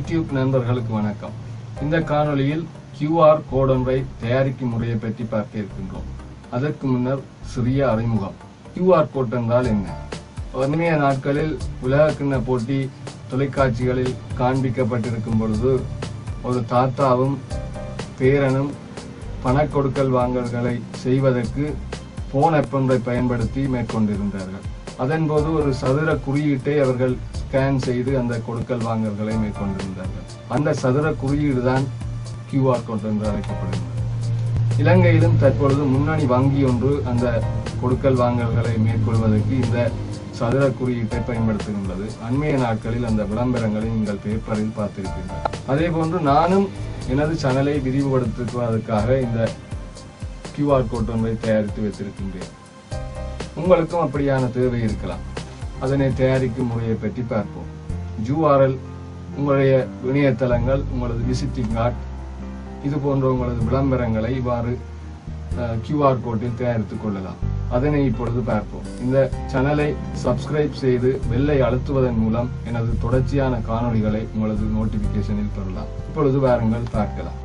YouTube நண்பர்களுக்கு வணக்கம் இந்த காணொளியில் கியூஆர் கோட் ஒன்றை தயாரிக்கும் முறையை பற்றி பார்க்க இருக்கின்றோம் அதற்கு முன்னர் சிறிய அறிமுகம் கியூஆர் கோட் என்றால் என்ன அண்மைய நாட்களில் உலகக்கிண்ண போட்டி தொலைக்காட்சிகளில் காண்பிக்கப்பட்டிருக்கும் பொழுது ஒரு தாத்தாவும் பேரனும் பணக்கொடுக்கல் வாங்கல்களை செய்வதற்கு போன் ஒன்றை பயன்படுத்தி மேற்கொண்டிருந்தார்கள் அதன்போது ஒரு சதுர குறியீட்டை அவர்கள் ஸ்கேன் செய்து அந்த கொடுக்கல் வாங்கல்களை மேற்கொண்டிருந்தார்கள் அந்த சதுர குறியீடு தான் கியூஆர் கோட் என்று அழைக்கப்படுகிறது இலங்கையிலும் தற்பொழுது முன்னணி வங்கி ஒன்று அந்த கொடுக்கல் வாங்கல்களை மேற்கொள்வதற்கு இந்த சதுர குறியீட்டை பயன்படுத்துகின்றது அண்மைய நாட்களில் அந்த விளம்பரங்களை நீங்கள் பேப்பரில் பார்த்திருப்பீர்கள் அதே போன்று நானும் எனது சேனலை விரிவுபடுத்துவதற்காக இந்த கியூஆர் கோட் ஒன்றை தயாரித்து வைத்திருக்கின்றேன் உங்களுக்கும் அப்படியான தேவை இருக்கலாம் அதனை தயாரிக்கும் முறையை பற்றி பார்ப்போம் ஜூஆர்எல் உங்களுடைய இணையதளங்கள் உங்களது விசிட்டிங் கார்டு இது போன்ற உங்களது விளம்பரங்களை இவ்வாறு கியூஆர் கோட்டில் தயாரித்துக் கொள்ளலாம் அதனை இப்பொழுது பார்ப்போம் இந்த சேனலை சப்ஸ்கிரைப் செய்து பெல்லை அழுத்துவதன் மூலம் எனது தொடர்ச்சியான காணொளிகளை உங்களது நோட்டிபிகேஷனில் பெறலாம் இப்பொழுது வாருங்கள் பார்க்கலாம்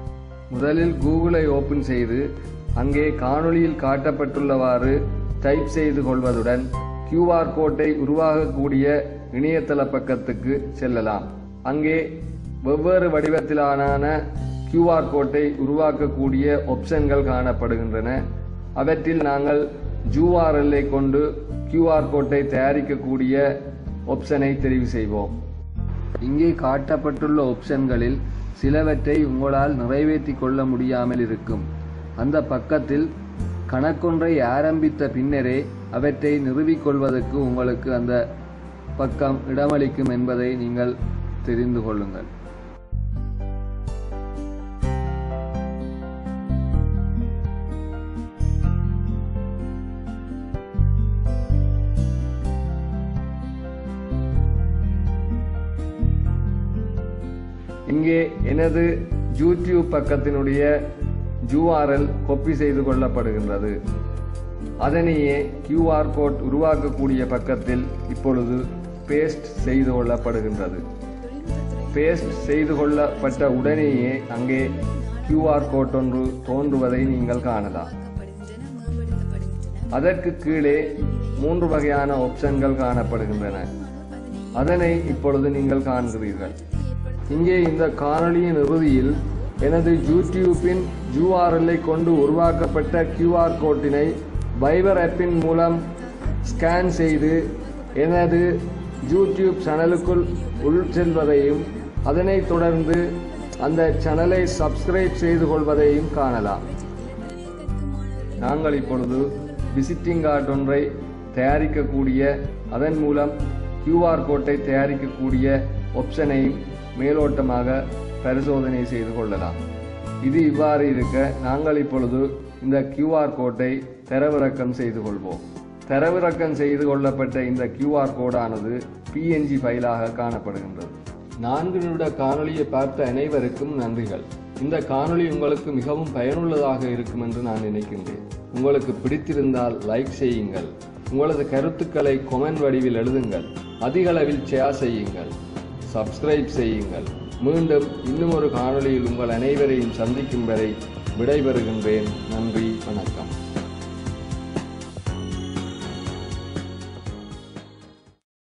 முதலில் கூகுளை ஓபன் செய்து அங்கே காணொளியில் காட்டப்பட்டுள்ளவாறு டைப் செய்து கொள்வதுடன் கியூஆர் கோட்டை உருவாகக்கூடிய இணையதள பக்கத்துக்கு செல்லலாம் அங்கே வெவ்வேறு வடிவத்திலான கியூஆர் கோட்டை உருவாக்கக்கூடிய ஆப்ஷன்கள் காணப்படுகின்றன அவற்றில் நாங்கள் ஜூஆர்எல்லை கொண்டு கியூஆர் கோட்டை தயாரிக்கக்கூடிய ஆப்ஷனை தெரிவு செய்வோம் இங்கே காட்டப்பட்டுள்ள ஆப்ஷன்களில் சிலவற்றை உங்களால் நிறைவேற்றி கொள்ள முடியாமல் இருக்கும் அந்த பக்கத்தில் கணக்கொன்றை ஆரம்பித்த பின்னரே அவற்றை நிறுவிக்கொள்வதற்கு உங்களுக்கு அந்த பக்கம் இடமளிக்கும் என்பதை நீங்கள் தெரிந்து கொள்ளுங்கள் இங்கே எனது யூடியூப் பக்கத்தினுடைய யூஆர்எல் கொப்பி செய்து கொள்ளப்படுகின்றது அதனையே கியூஆர் கோட் உருவாக்கக்கூடிய பக்கத்தில் இப்பொழுது பேஸ்ட் செய்து கொள்ளப்படுகின்றது பேஸ்ட் செய்து கொள்ளப்பட்ட உடனேயே அங்கே கியூஆர் கோட் ஒன்று தோன்றுவதை நீங்கள் காணலாம் அதற்கு கீழே மூன்று வகையான ஆப்ஷன்கள் காணப்படுகின்றன அதனை இப்பொழுது நீங்கள் காண்கிறீர்கள் இங்கே இந்த காணொளியின் இறுதியில் எனது யூடியூப்பின் யூஆர்எல்லை கொண்டு உருவாக்கப்பட்ட கியூஆர் கோட்டினை வைபர் ஆப்பின் மூலம் ஸ்கேன் செய்து எனது யூடியூப் சேனலுக்குள் உள் செல்வதையும் அதனைத் தொடர்ந்து அந்த சேனலை சப்ஸ்கிரைப் செய்து கொள்வதையும் காணலாம் நாங்கள் இப்பொழுது விசிட்டிங் கார்டு ஒன்றை தயாரிக்கக்கூடிய அதன் மூலம் கியூஆர் கோட்டை தயாரிக்கக்கூடிய ஆப்ஷனையும் மேலோட்டமாக பரிசோதனை செய்து கொள்ளலாம் இது இவ்வாறு இருக்க நாங்கள் இப்பொழுது இந்த கியூஆர் கோட்டை தரவிறக்கம் செய்து கொள்வோம் தரவிறக்கம் செய்து கொள்ளப்பட்ட இந்த கியூஆர் கோடானது பிஎன்ஜி ஃபைலாக காணப்படுகின்றது நான்கு நிமிட காணொளியை பார்த்த அனைவருக்கும் நன்றிகள் இந்த காணொளி உங்களுக்கு மிகவும் பயனுள்ளதாக இருக்கும் என்று நான் நினைக்கின்றேன் உங்களுக்கு பிடித்திருந்தால் லைக் செய்யுங்கள் உங்களது கருத்துக்களை கொமெண்ட் வடிவில் எழுதுங்கள் அதிக அளவில் ஷேர் செய்யுங்கள் சப்ஸ்கிரைப் செய்யுங்கள் மீண்டும் இன்னும் ஒரு காணொளியில் உங்கள் அனைவரையும் சந்திக்கும் வரை விடைபெறுகின்றேன் நன்றி வணக்கம்